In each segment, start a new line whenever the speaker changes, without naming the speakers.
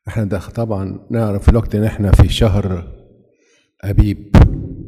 احنا ده طبعا نعرف الوقت ان احنا في شهر ابيب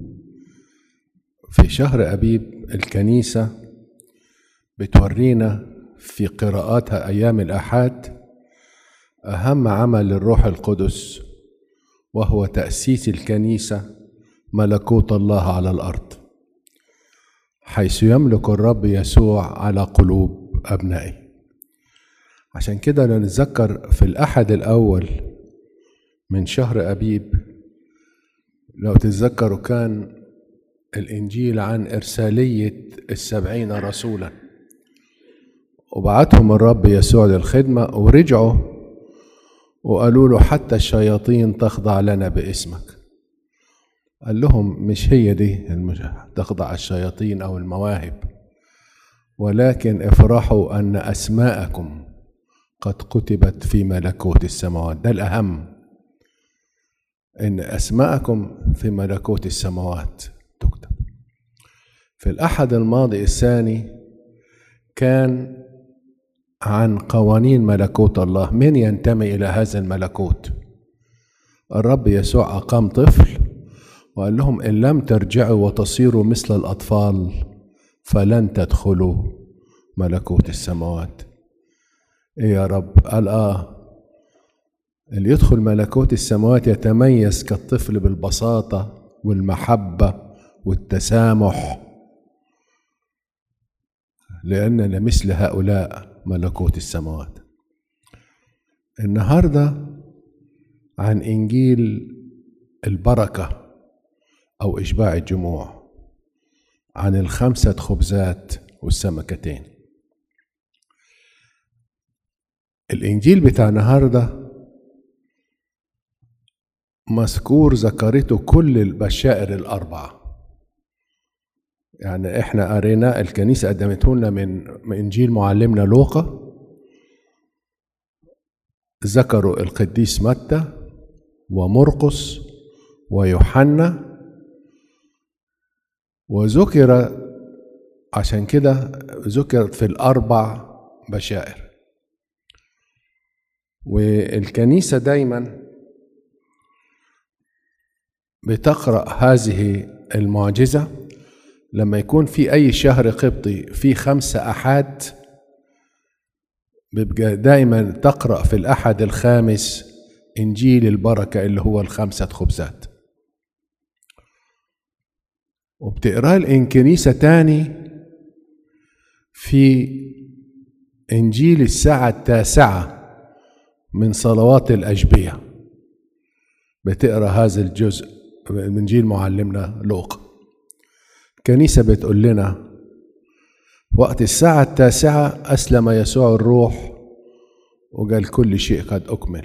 في شهر ابيب الكنيسه بتورينا في قراءاتها ايام الاحاد اهم عمل للروح القدس وهو تاسيس الكنيسه ملكوت الله على الارض حيث يملك الرب يسوع على قلوب ابنائه عشان كده نتذكر في الأحد الأول من شهر أبيب لو تتذكروا كان الإنجيل عن إرسالية السبعين رسولا وبعتهم الرب يسوع للخدمة ورجعوا وقالوا له حتى الشياطين تخضع لنا باسمك قال لهم مش هي دي تخضع الشياطين أو المواهب ولكن افرحوا أن أسماءكم قد كتبت في ملكوت السماوات ده الأهم إن أسماءكم في ملكوت السماوات تكتب في الأحد الماضي الثاني كان عن قوانين ملكوت الله من ينتمي إلى هذا الملكوت الرب يسوع أقام طفل وقال لهم إن لم ترجعوا وتصيروا مثل الأطفال فلن تدخلوا ملكوت السماوات ايه يا رب قال اه اللي يدخل ملكوت السماوات يتميز كالطفل بالبساطة والمحبة والتسامح لأننا مثل هؤلاء ملكوت السماوات النهاردة عن إنجيل البركة أو إشباع الجموع عن الخمسة خبزات والسمكتين الإنجيل بتاع النهاردة مذكور ذكرته كل البشائر الأربعة يعني احنا قرينا الكنيسة قدمته لنا من من إنجيل معلمنا لوقا ذكروا القديس متى ومرقس ويوحنا وذكر عشان كده ذكرت في الأربع بشائر والكنيسة دايما بتقرأ هذه المعجزة لما يكون في أي شهر قبطي في خمسة أحد بيبقى دايما تقرأ في الأحد الخامس إنجيل البركة اللي هو الخمسة خبزات وبتقرأ الكنيسة تاني في إنجيل الساعة التاسعة من صلوات الأجبية بتقرأ هذا الجزء من إنجيل معلمنا لوقا الكنيسة بتقول لنا وقت الساعة التاسعة أسلم يسوع الروح وقال كل شيء قد أكمل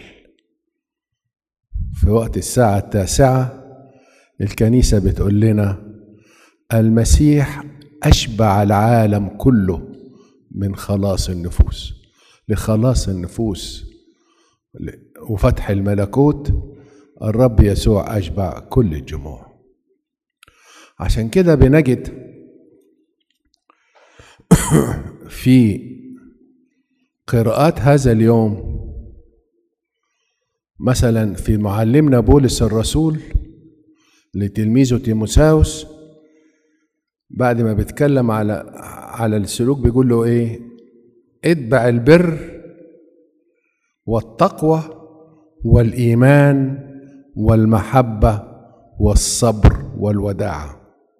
في وقت الساعة التاسعة الكنيسة بتقول لنا المسيح أشبع العالم كله من خلاص النفوس لخلاص النفوس وفتح الملكوت الرب يسوع أشبع كل الجموع عشان كده بنجد في قراءات هذا اليوم مثلا في معلمنا بولس الرسول لتلميذه تيموساوس بعد ما بيتكلم على على السلوك بيقول له ايه اتبع البر والتقوى والايمان والمحبه والصبر والوداعه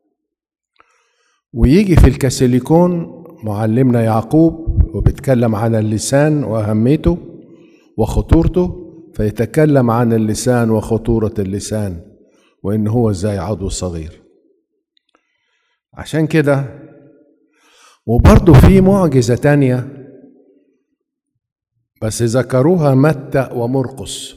ويجي في الكاسيليكون معلمنا يعقوب وبيتكلم عن اللسان واهميته وخطورته فيتكلم عن اللسان وخطوره اللسان وان هو زي عضو صغير عشان كده وبرضه في معجزة تانية بس ذكروها متى ومرقس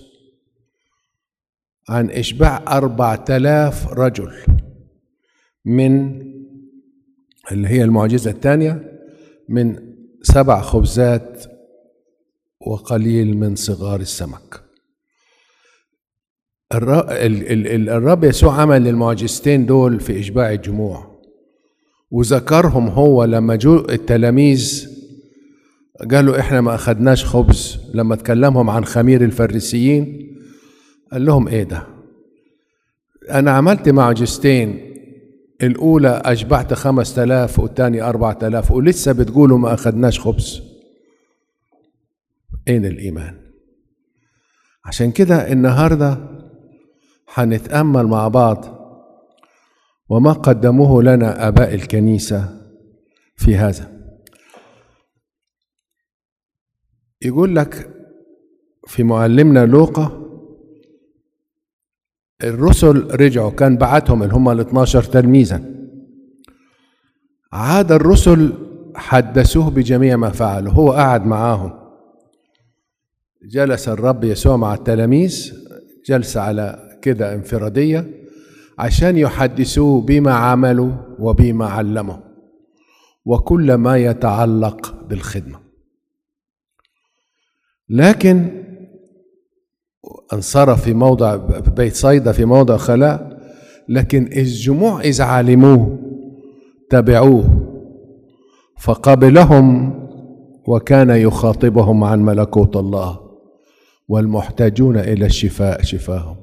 عن إشباع أربعة آلاف رجل من اللي هي المعجزة الثانية من سبع خبزات وقليل من صغار السمك الرب يسوع عمل المعجزتين دول في إشباع الجموع وذكرهم هو لما جو التلاميذ قالوا احنا ما اخدناش خبز لما تكلمهم عن خمير الفريسيين قال لهم ايه ده انا عملت معجزتين الاولى اشبعت خمس تلاف والتاني اربع تلاف ولسه بتقولوا ما اخدناش خبز اين الايمان عشان كده النهارده هنتامل مع بعض وما قدموه لنا اباء الكنيسه في هذا يقول لك في معلمنا لوقا الرسل رجعوا كان بعتهم اللي هم ال 12 تلميذا عاد الرسل حدثوه بجميع ما فعلوا هو قعد معاهم جلس الرب يسوع مع التلاميذ جلسة على كده انفرادية عشان يحدثوه بما عملوا وبما علموا وكل ما يتعلق بالخدمه لكن انصرف في موضع بيت صيدا في موضع خلاء لكن الجموع إذ علموه تبعوه فقبلهم وكان يخاطبهم عن ملكوت الله والمحتاجون إلى الشفاء شفاهم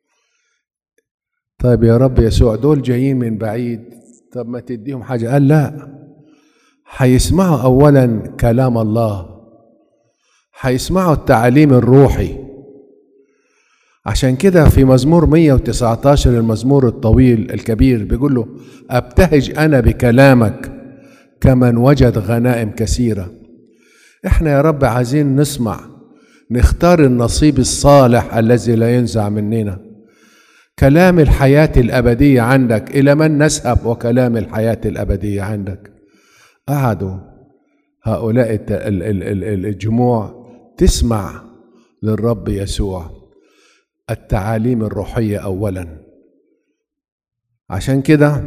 طيب يا رب يسوع دول جايين من بعيد طب ما تديهم حاجة قال لا هيسمعوا أولا كلام الله هيسمعوا التعليم الروحي عشان كده في مزمور 119 المزمور الطويل الكبير بيقول له ابتهج انا بكلامك كمن وجد غنائم كثيره احنا يا رب عايزين نسمع نختار النصيب الصالح الذي لا ينزع مننا كلام الحياه الابديه عندك الى من نذهب وكلام الحياه الابديه عندك قعدوا هؤلاء الجموع تسمع للرب يسوع التعاليم الروحية أولا عشان كده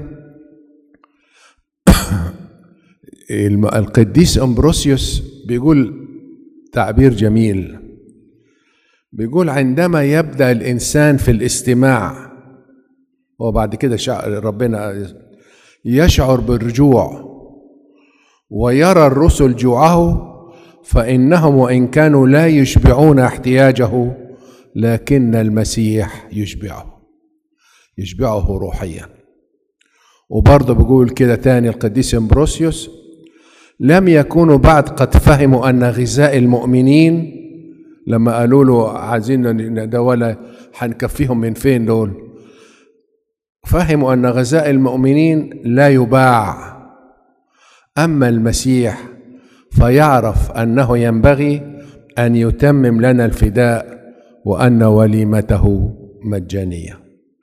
القديس أمبروسيوس بيقول تعبير جميل بيقول عندما يبدأ الإنسان في الاستماع وبعد كده ربنا يشعر بالرجوع ويرى الرسل جوعه فانهم وان كانوا لا يشبعون احتياجه لكن المسيح يشبعه يشبعه روحيا وبرضه بيقول كده تاني القديس امبروسيوس لم يكونوا بعد قد فهموا ان غذاء المؤمنين لما قالوا له عايزين ده ولا هنكفيهم من فين دول فهموا ان غذاء المؤمنين لا يباع اما المسيح فيعرف انه ينبغي ان يتمم لنا الفداء وان وليمته مجانيه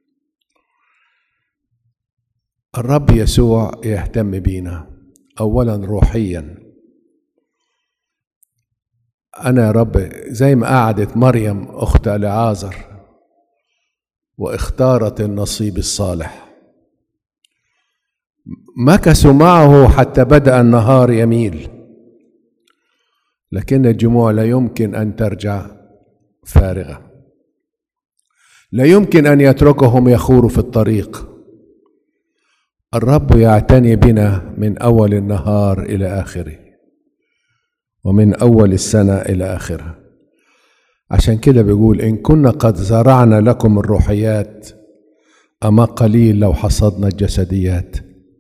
الرب يسوع يهتم بينا اولا روحيا انا يا رب زي ما قعدت مريم اخت لعازر واختارت النصيب الصالح مكثوا معه حتى بدا النهار يميل لكن الجموع لا يمكن ان ترجع فارغه لا يمكن ان يتركهم يخوروا في الطريق الرب يعتني بنا من اول النهار الى اخره ومن اول السنه الى اخرها عشان كده بيقول ان كنا قد زرعنا لكم الروحيات اما قليل لو حصدنا الجسديات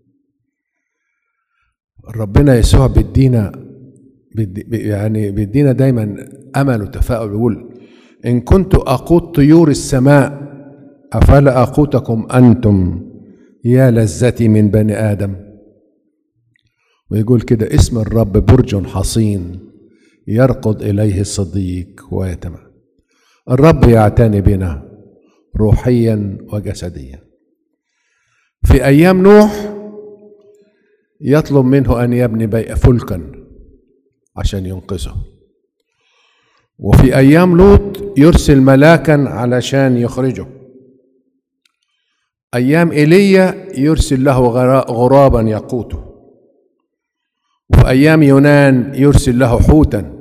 ربنا يسوع بيدينا يعني بيدينا دايما امل وتفاؤل بيقول ان كنت اقود طيور السماء افلا اقوتكم انتم يا لذتي من بني ادم ويقول كده اسم الرب برج حصين يرقد اليه الصديق ويتمع الرب يعتني بنا روحيا وجسديا في ايام نوح يطلب منه ان يبني بيئه فلكا عشان ينقذه وفي ايام لوط يرسل ملاكا علشان يخرجه ايام ايليا يرسل له غرابا يقوته وفي ايام يونان يرسل له حوتا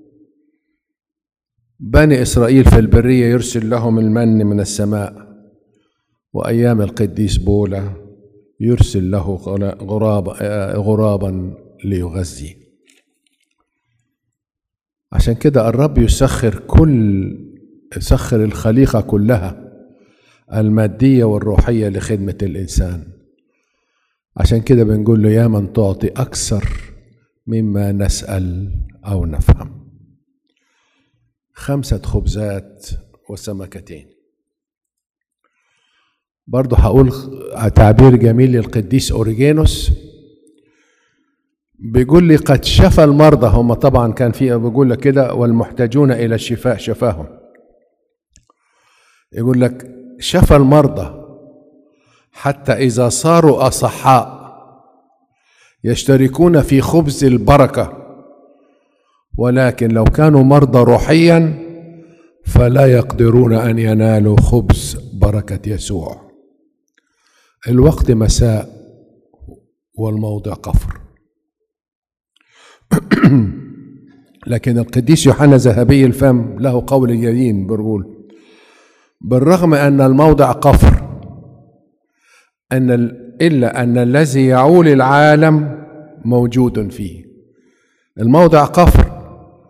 بني اسرائيل في البريه يرسل لهم المن من السماء وايام القديس بولا يرسل له غراب غرابا ليغذي عشان كده الرب يسخر كل يسخر الخليقة كلها المادية والروحية لخدمة الإنسان عشان كده بنقول له يا من تعطي أكثر مما نسأل أو نفهم خمسة خبزات وسمكتين برضه هقول تعبير جميل للقديس أوريجينوس بيقول لي قد شفى المرضى هم طبعا كان في بيقول لك كده والمحتاجون إلى الشفاء شفاهم يقول لك شفى المرضى حتى إذا صاروا أصحاء يشتركون في خبز البركة ولكن لو كانوا مرضى روحيا فلا يقدرون أن ينالوا خبز بركة يسوع الوقت مساء والموضع قفر لكن القديس يوحنا ذهبي الفم له قول يلين بيقول بالرغم أن الموضع قفر أن إلا أن الذي يعول العالم موجود فيه الموضع قفر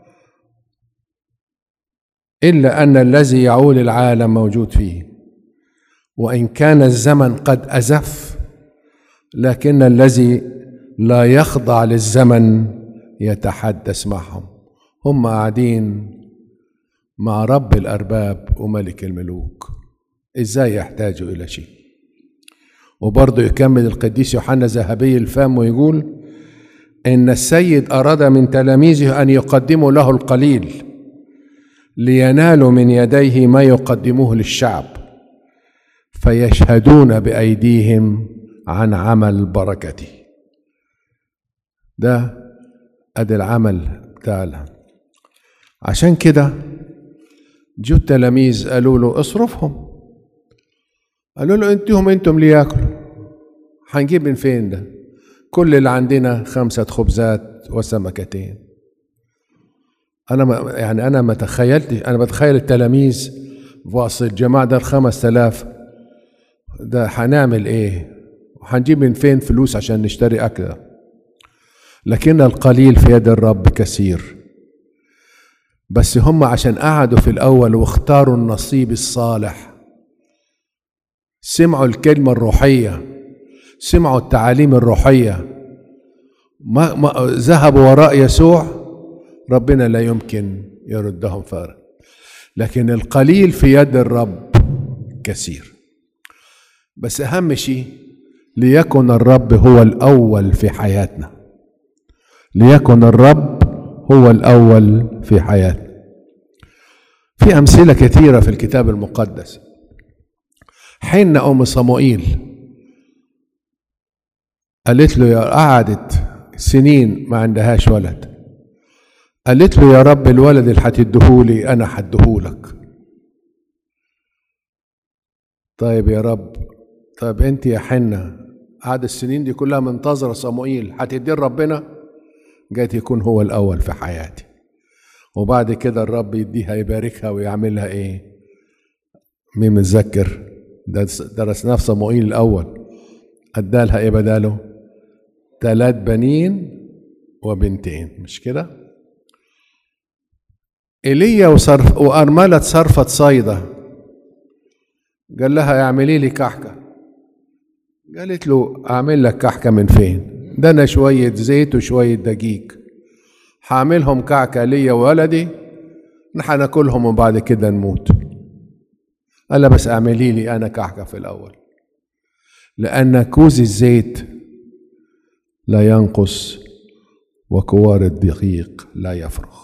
إلا أن الذي يعول العالم موجود فيه وإن كان الزمن قد أزف لكن الذي لا يخضع للزمن يتحدث معهم هم قاعدين مع رب الأرباب وملك الملوك إزاي يحتاجوا إلى شيء وبرضه يكمل القديس يوحنا ذهبي الفم ويقول إن السيد أراد من تلاميذه أن يقدموا له القليل لينالوا من يديه ما يقدموه للشعب فيشهدون بأيديهم عن عمل بركته ده ادي العمل بتاع عشان كده جو التلاميذ قالوا له اصرفهم قالوا له انتهم انتم لياكلوا هنجيب من فين ده كل اللي عندنا خمسة خبزات وسمكتين أنا ما يعني أنا ما تخيلتش أنا بتخيل التلاميذ وسط الجماعة ده الخمس آلاف ده هنعمل إيه؟ وهنجيب من فين فلوس عشان نشتري أكل لكن القليل في يد الرب كثير بس هم عشان قعدوا في الأول واختاروا النصيب الصالح سمعوا الكلمة الروحية سمعوا التعاليم الروحية ما, ما ذهبوا وراء يسوع ربنا لا يمكن يردهم فارغ لكن القليل في يد الرب كثير بس أهم شيء ليكن الرب هو الأول في حياتنا ليكن الرب هو الأول في حياتنا في أمثلة كثيرة في الكتاب المقدس حين أم صموئيل قالت له يا قعدت سنين ما عندهاش ولد قالت له يا رب الولد اللي هتديهولي أنا هديهولك طيب يا رب طيب أنت يا حنة قعد السنين دي كلها منتظرة صموئيل هتديه ربنا جاي يكون هو الأول في حياتي وبعد كده الرب يديها يباركها ويعملها إيه مين متذكر درسناه في صموئيل الأول أدالها إيه بداله ثلاث بنين وبنتين مش كده ايليا وصرف وأرملة صرفت صيدة قال لها اعملي لي كحكة قالت له أعمل لك كحكة من فين ده أنا شوية زيت وشوية دقيق هعملهم كعكة ليا وولدي نحن ناكلهم وبعد كده نموت قال بس اعملي لي أنا كحكة في الأول لأن كوز الزيت لا ينقص وكوار الدقيق لا يفرغ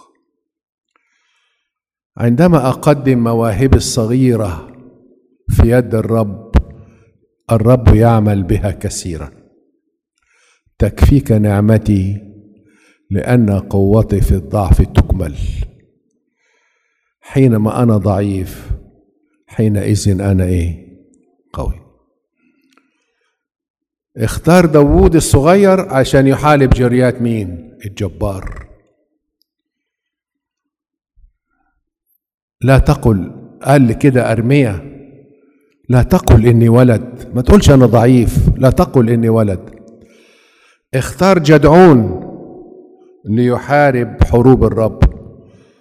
عندما اقدم مواهبي الصغيره في يد الرب الرب يعمل بها كثيرا تكفيك نعمتي لان قوتي في الضعف تكمل حينما انا ضعيف حينئذ انا ايه قوي اختار داوود الصغير عشان يحارب جريات مين الجبار لا تقل قال كده أرمية لا تقل إني ولد ما تقولش أنا ضعيف لا تقل إني ولد اختار جدعون ليحارب حروب الرب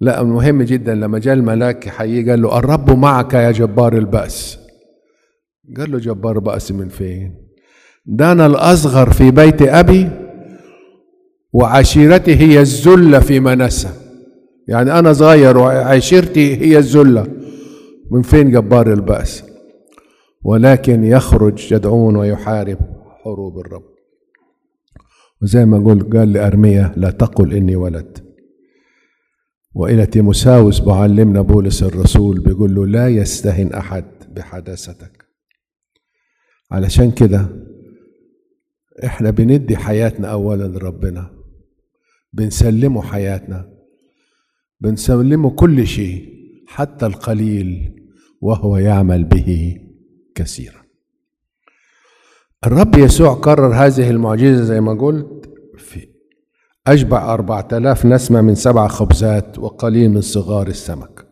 لا مهم جدا لما جاء الملاك يحييه قال له الرب معك يا جبار البأس قال له جبار بأس من فين ده أنا الأصغر في بيت أبي وعشيرتي هي الذلة في منسى يعني أنا صغير وعشيرتي هي الذلة من فين جبار البأس ولكن يخرج جدعون ويحارب حروب الرب وزي ما قل قال لأرميا لا تقل إني ولد وإلى تيموساوس معلمنا بولس الرسول بيقول له لا يستهن أحد بحداثتك علشان كده احنا بندي حياتنا أولا لربنا بنسلمه حياتنا بنسلمه كل شيء حتى القليل وهو يعمل به كثيرا الرب يسوع كرر هذه المعجزة زي ما قلت في أشبع أربعة آلاف نسمة من سبع خبزات وقليل من صغار السمك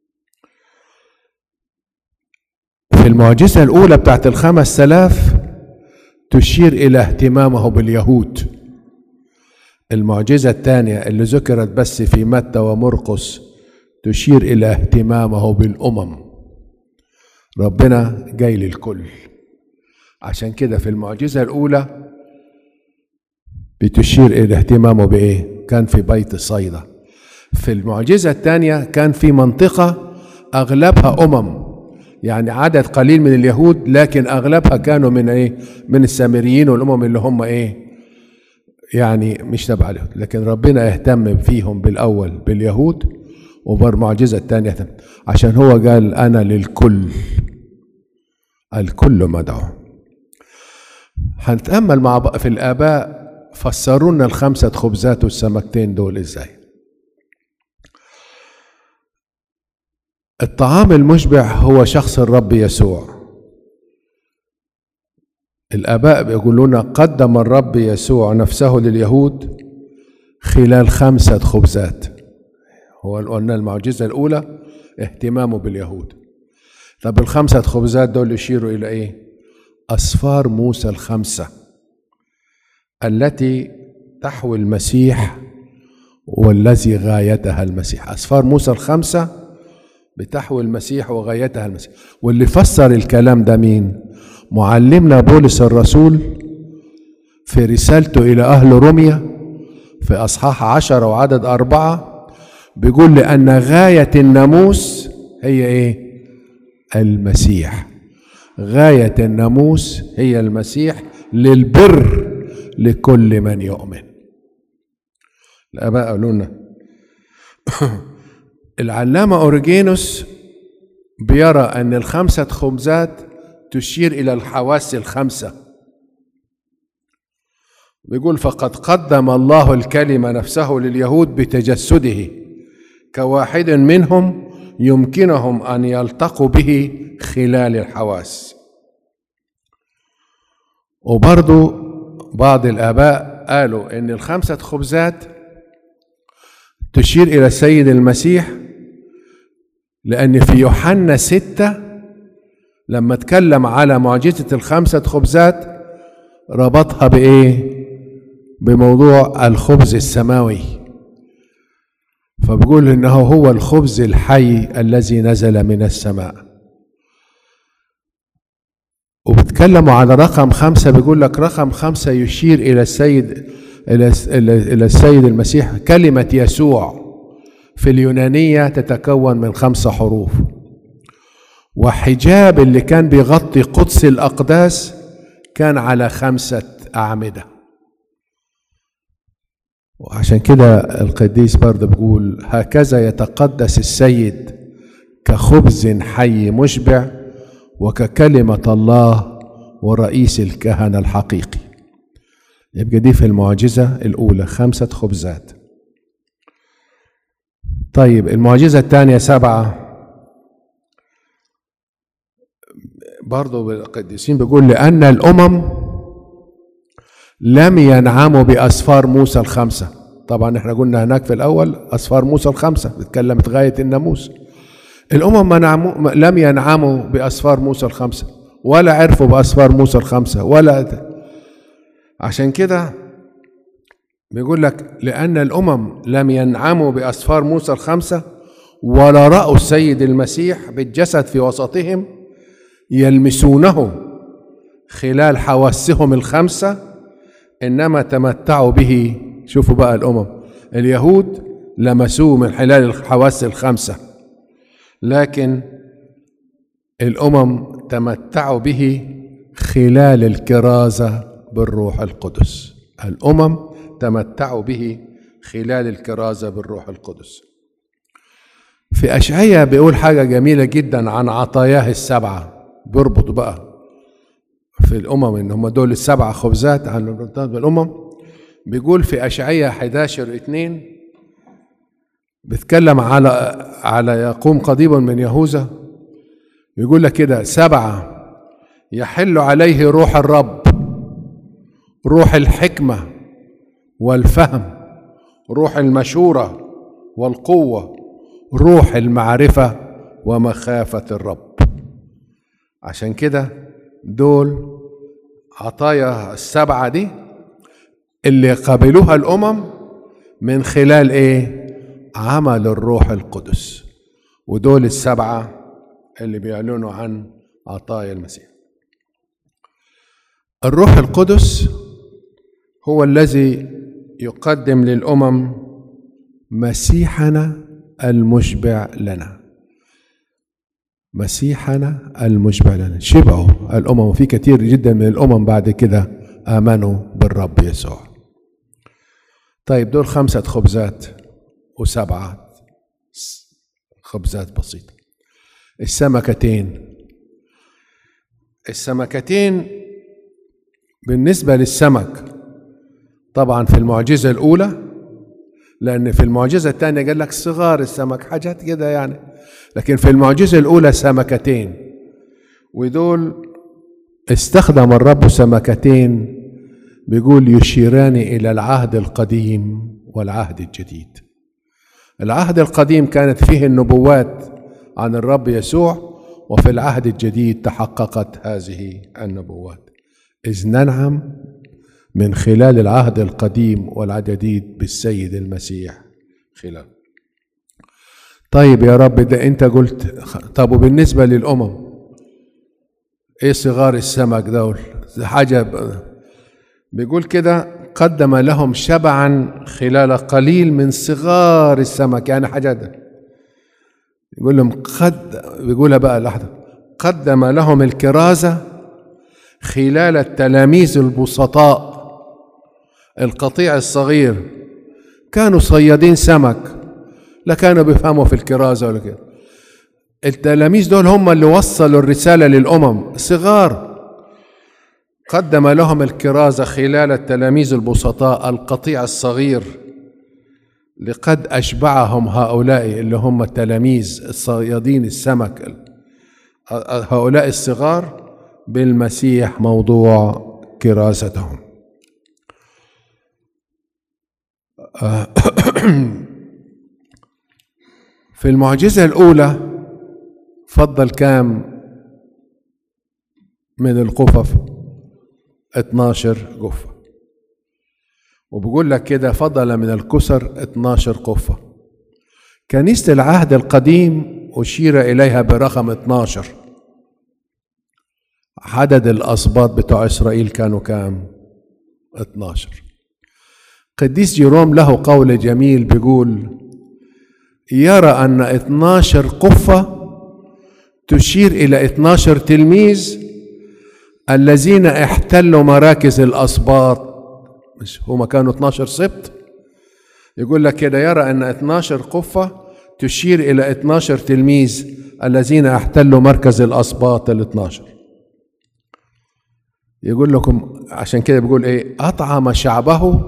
في المعجزة الأولى بتاعت الخمس آلاف تشير إلى اهتمامه باليهود المعجزة الثانية اللي ذكرت بس في متى ومرقس تشير إلى اهتمامه بالأمم ربنا جاي للكل عشان كده في المعجزة الأولى بتشير إلى اهتمامه بإيه؟ كان في بيت صيدا في المعجزة الثانية كان في منطقة أغلبها أمم يعني عدد قليل من اليهود لكن أغلبها كانوا من إيه؟ من السامريين والأمم اللي هم إيه؟ يعني مش تبع اليهود لكن ربنا يهتم فيهم بالأول باليهود وبالمعجزة الثانية عشان هو قال أنا للكل الكل مدعو هنتأمل مع بق- في الآباء فسروا لنا الخمسة خبزات والسمكتين دول إزاي الطعام المشبع هو شخص الرب يسوع الآباء بيقولون قدم الرب يسوع نفسه لليهود خلال خمسة خبزات هو قلنا المعجزة الأولى اهتمامه باليهود طب الخمسة خبزات دول يشيروا إلى إيه؟ أسفار موسى الخمسة التي تحوي المسيح والذي غايتها المسيح أسفار موسى الخمسة بتحوي المسيح وغايتها المسيح واللي فسر الكلام ده مين معلمنا بولس الرسول في رسالته إلى أهل روميا في أصحاح عشرة وعدد أربعة بيقول لأن غاية الناموس هي إيه المسيح غاية الناموس هي المسيح للبر لكل من يؤمن الآباء قالوا لنا العلامة أوريجينوس بيرى أن الخمسة خبزات تشير إلى الحواس الخمسة بيقول فقد قدم الله الكلمة نفسه لليهود بتجسده كواحد منهم يمكنهم أن يلتقوا به خلال الحواس وبرضو بعض الآباء قالوا إن الخمسة خبزات تشير إلى السيد المسيح لأن في يوحنا ستة لما اتكلم على معجزة الخمسة خبزات ربطها بإيه؟ بموضوع الخبز السماوي فبيقول إنه هو الخبز الحي الذي نزل من السماء وبتكلموا على رقم خمسة بيقول لك رقم خمسة يشير إلى السيد إلى إلى السيد المسيح كلمة يسوع في اليونانية تتكون من خمسة حروف وحجاب اللي كان بيغطي قدس الأقداس كان على خمسة أعمدة وعشان كده القديس برضه بيقول هكذا يتقدس السيد كخبز حي مشبع وككلمة الله ورئيس الكهنة الحقيقي يبقى دي في المعجزة الأولى خمسة خبزات طيب المعجزة الثانية سبعة برضو القديسين بيقول لأن الأمم لم ينعموا بأسفار موسى الخمسة طبعا احنا قلنا هناك في الأول أسفار موسى الخمسة بتكلمت غاية الناموس الأمم ما نعموا لم ينعموا بأسفار موسى الخمسة ولا عرفوا بأسفار موسى الخمسة ولا عشان كده بيقول لك لأن الأمم لم ينعموا بأسفار موسى الخمسة ولا رأوا السيد المسيح بالجسد في وسطهم يلمسونه خلال حواسهم الخمسة إنما تمتعوا به شوفوا بقى الأمم اليهود لمسوه من خلال الحواس الخمسة لكن الأمم تمتعوا به خلال الكرازة بالروح القدس الأمم تمتعوا به خلال الكرازة بالروح القدس في أشعية بيقول حاجة جميلة جدا عن عطاياه السبعة بيربط بقى في الأمم إن هم دول السبعة خبزات عن الأمم بيقول في أشعية 11 2 بيتكلم على على يقوم قضيب من يهوذا يقول لك كده سبعة يحل عليه روح الرب روح الحكمة والفهم روح المشورة والقوة روح المعرفة ومخافة الرب عشان كده دول عطايا السبعة دي اللي قبلوها الأمم من خلال إيه؟ عمل الروح القدس ودول السبعة اللي بيعلنوا عن عطايا المسيح الروح القدس هو الذي يقدم للأمم مسيحنا المشبع لنا مسيحنا المشبع لنا شبعوا الأمم وفي كثير جدا من الأمم بعد كده آمنوا بالرب يسوع طيب دول خمسة خبزات وسبعة خبزات بسيطة السمكتين السمكتين بالنسبة للسمك طبعا في المعجزة الأولى لأن في المعجزة الثانية قال لك صغار السمك حاجات كده يعني لكن في المعجزة الأولى سمكتين ودول استخدم الرب سمكتين بيقول يشيران إلى العهد القديم والعهد الجديد العهد القديم كانت فيه النبوات عن الرب يسوع وفي العهد الجديد تحققت هذه النبوات إذ ننعم من خلال العهد القديم والجديد بالسيد المسيح خلال طيب يا رب ده انت قلت طب وبالنسبة للأمم ايه صغار السمك دول حاجة بيقول كده قدم لهم شبعا خلال قليل من صغار السمك يعني حاجة ده يقول لهم قد بيقولها بقى لحظة قدم لهم الكرازة خلال التلاميذ البسطاء القطيع الصغير كانوا صيادين سمك لا كانوا بيفهموا في الكرازة ولا كده التلاميذ دول هم اللي وصلوا الرسالة للأمم صغار قدم لهم الكرازة خلال التلاميذ البسطاء القطيع الصغير لقد أشبعهم هؤلاء اللي هم التلاميذ الصيادين السمك هؤلاء الصغار بالمسيح موضوع كراستهم في المعجزة الأولى فضل كام من القفف 12 قفة وبيقول لك كده فضل من الكسر 12 قفة كنيسة العهد القديم أشير إليها برقم 12 عدد الأسباط بتوع إسرائيل كانوا كام 12 قديس جيروم له قول جميل بيقول يرى أن 12 قفة تشير إلى 12 تلميذ الذين احتلوا مراكز الأسباط مش هما كانوا 12 سبط يقول لك كده يرى أن 12 قفة تشير إلى 12 تلميذ الذين احتلوا مركز الأسباط ال 12 يقول لكم عشان كده بيقول ايه أطعم شعبه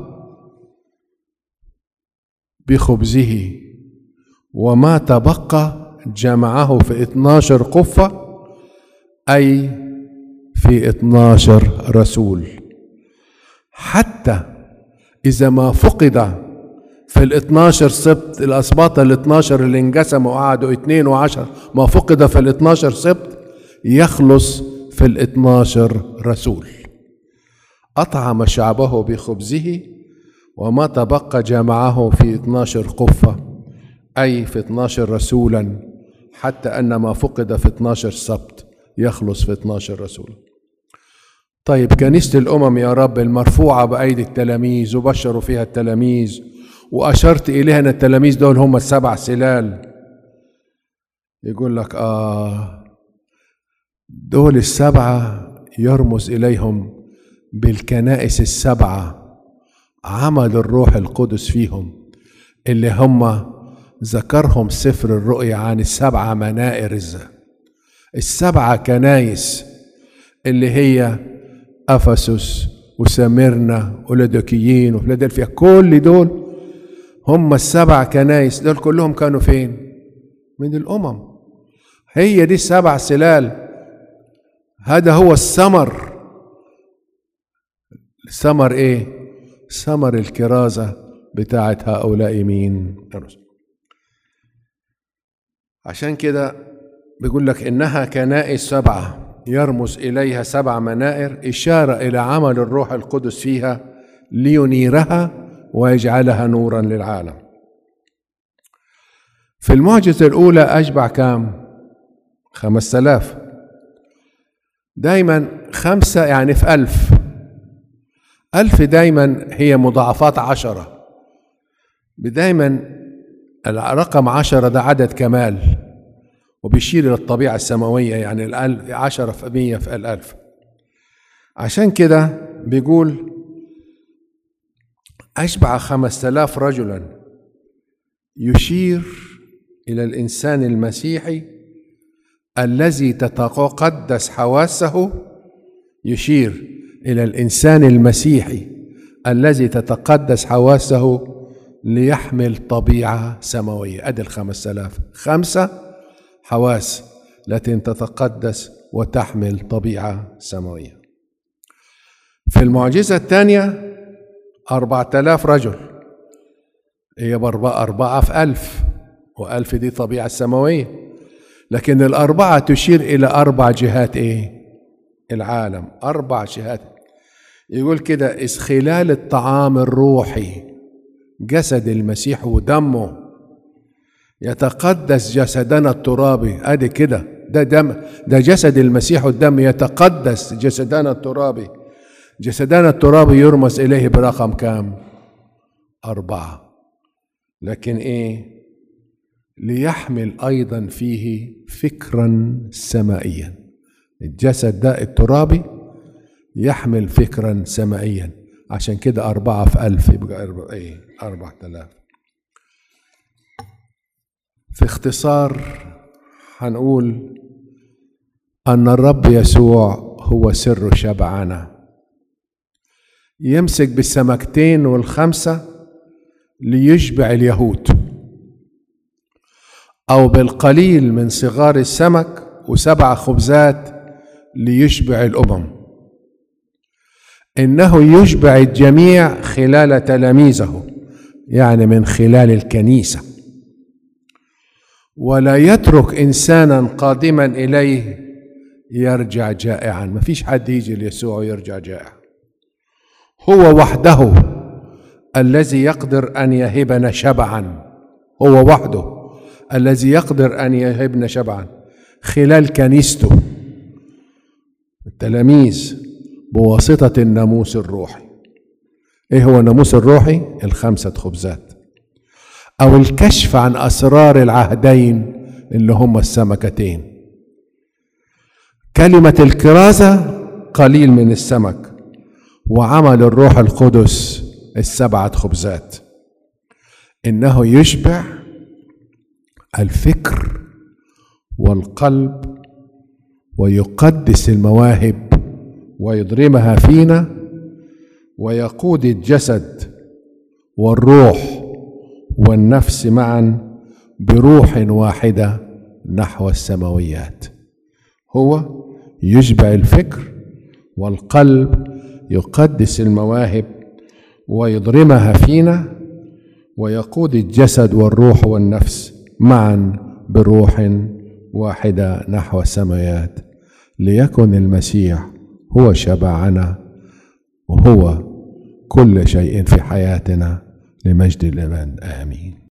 بخبزه وما تبقى جمعه في 12 قفة أي في 12 رسول حتى إذا ما فقد في ال 12 سبت الأسباط ال 12 اللي انقسموا وقعدوا اثنين وعشر ما فقد في ال 12 سبت يخلص في ال 12 رسول أطعم شعبه بخبزه وما تبقى جمعه في 12 قفة أي في 12 رسولا حتى أن ما فقد في 12 سبت يخلص في 12 رسولا طيب كنيسة الأمم يا رب المرفوعة بأيدي التلاميذ وبشروا فيها التلاميذ وأشرت إليها أن التلاميذ دول هم السبع سلال يقول لك آه دول السبعة يرمز إليهم بالكنائس السبعة عمل الروح القدس فيهم اللي هم ذكرهم سفر الرؤيا عن السبعة منائر السبعة كنايس اللي هي أفسس وسميرنا ولادوكيين وفيلادلفيا كل دول هم السبع كنايس دول كلهم كانوا فين؟ من الأمم هي دي السبع سلال هذا هو الثمر ثمر ايه ثمر الكرازة بتاعت هؤلاء مين عشان كده بيقول لك انها كنائس سبعه يرمز اليها سبع منائر اشاره الى عمل الروح القدس فيها لينيرها ويجعلها نورا للعالم في المعجزه الاولى اشبع كام خمس آلاف دايما خمسة يعني في ألف ألف دايما هي مضاعفات عشرة دايما الرقم عشرة ده عدد كمال وبيشير إلى الطبيعة السماوية يعني الألف عشرة في مية في الألف عشان كده بيقول أشبع خمسة آلاف رجلا يشير إلى الإنسان المسيحي الذي تتقدس حواسه يشير الى الانسان المسيحي الذي تتقدس حواسه ليحمل طبيعه سماويه ادي الخمس الاف خمسه حواس التي تتقدس وتحمل طبيعه سماويه في المعجزه الثانيه أربعة آلاف رجل هي بأربعة أربعة في ألف وألف دي طبيعة سماوية لكن الأربعة تشير إلى أربع جهات إيه؟ العالم أربع جهات يقول كده إذ خلال الطعام الروحي جسد المسيح ودمه يتقدس جسدنا الترابي ادي كده ده دم ده جسد المسيح والدم يتقدس جسدنا الترابي جسدنا الترابي يرمز اليه برقم كام اربعه لكن ايه ليحمل ايضا فيه فكرا سمائيا الجسد ده الترابي يحمل فكرا سمائيا عشان كده أربعة في ألف يبقى أربعة إيه أربعة آلاف في اختصار هنقول أن الرب يسوع هو سر شبعنا يمسك بالسمكتين والخمسة ليشبع اليهود أو بالقليل من صغار السمك وسبع خبزات ليشبع الأمم إنه يشبع الجميع خلال تلاميذه يعني من خلال الكنيسة ولا يترك إنسانا قادما إليه يرجع جائعا ما فيش حد يجي ليسوع ويرجع جائع هو وحده الذي يقدر أن يهبنا شبعا هو وحده الذي يقدر أن يهبنا شبعا خلال كنيسته التلاميذ بواسطة الناموس الروحي ايه هو الناموس الروحي الخمسة خبزات او الكشف عن اسرار العهدين اللي هم السمكتين كلمة الكرازة قليل من السمك وعمل الروح القدس السبعة خبزات إنه يشبع الفكر والقلب ويقدس المواهب ويضرمها فينا ويقود الجسد والروح والنفس معا بروح واحده نحو السماويات هو يشبع الفكر والقلب يقدس المواهب ويضرمها فينا ويقود الجسد والروح والنفس معا بروح واحده نحو السماوات ليكن المسيح هو شبعنا وهو كل شيء في حياتنا لمجد الابد امين